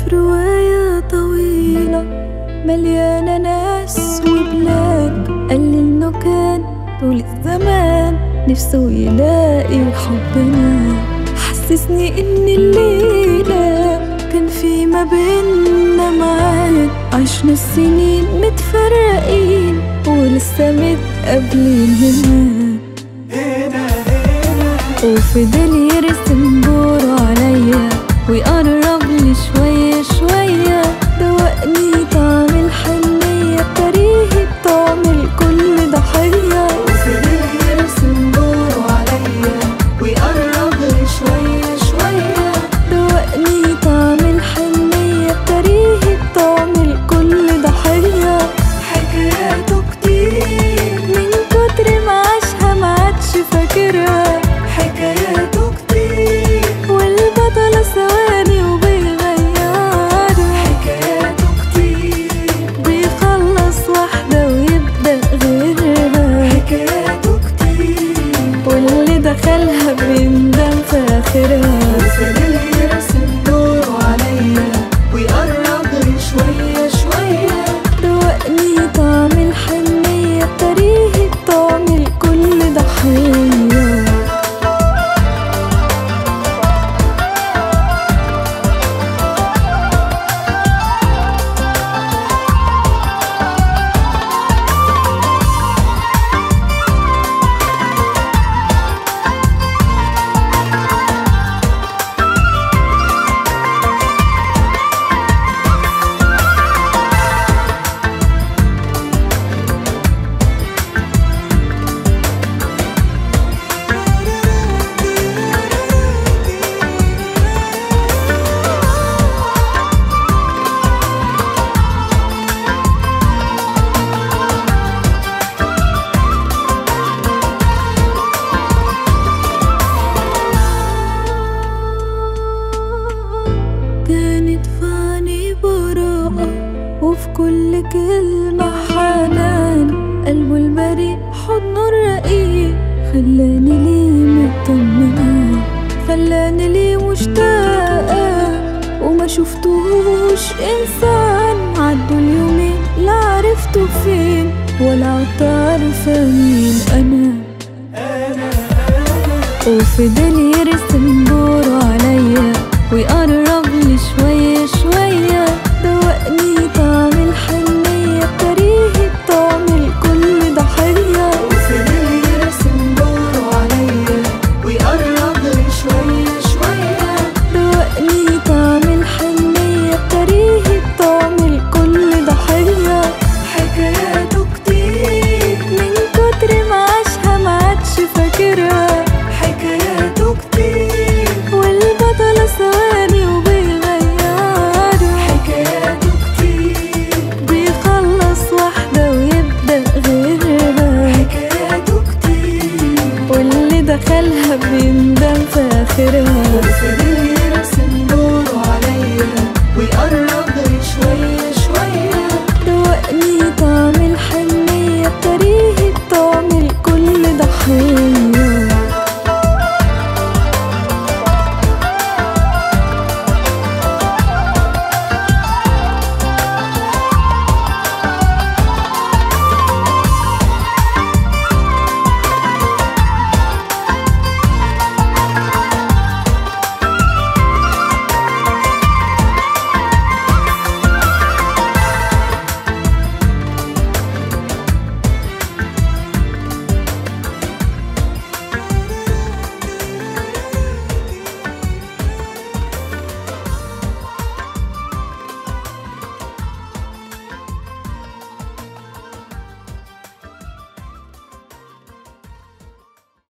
رواية طويلة مليانة ناس وبلاد قال لي إنه كان طول الزمان نفسه يلاقي حبنا حسسني إن الليلة كان في ما بينا معاد عشنا السنين متفرقين ولسه متقابلين هنا وفضل يرسم دوره عليا ويقرب لي شوية شوية دوقني طعم الحنية بتريه بطعم الكل ضحية وفضل يرسم دوره عليا ويقرب لي شوية شوية دوقني طعم الحنية بتريه بطعم الكل ضحية حكاياته كتير من كتر ما عاشها ما عادش فاكرها حكاياته كتير والبطلة ثواني وبيغيرها حكاياته كتير بيخلص واحدة ويبدأ غيرها حكاياته كتير واللي دخلها بيندم في آخرها وفضل يرسم دوره عليا ويقرب لي شوية شوية دوقني طعم الحنية بتريه بطعم الكل ضحية كانت فاني براءة وفي كل كلمة حنان قلبه البريء حضنه الرقيق خلاني ليه مطمنة خلاني ليه مشتاقة وما شفتوش إنسان عدوا اليومين لا عرفته فين ولا عدت عارفة مين أنا وفضل يرسم دوره عليا ويقرب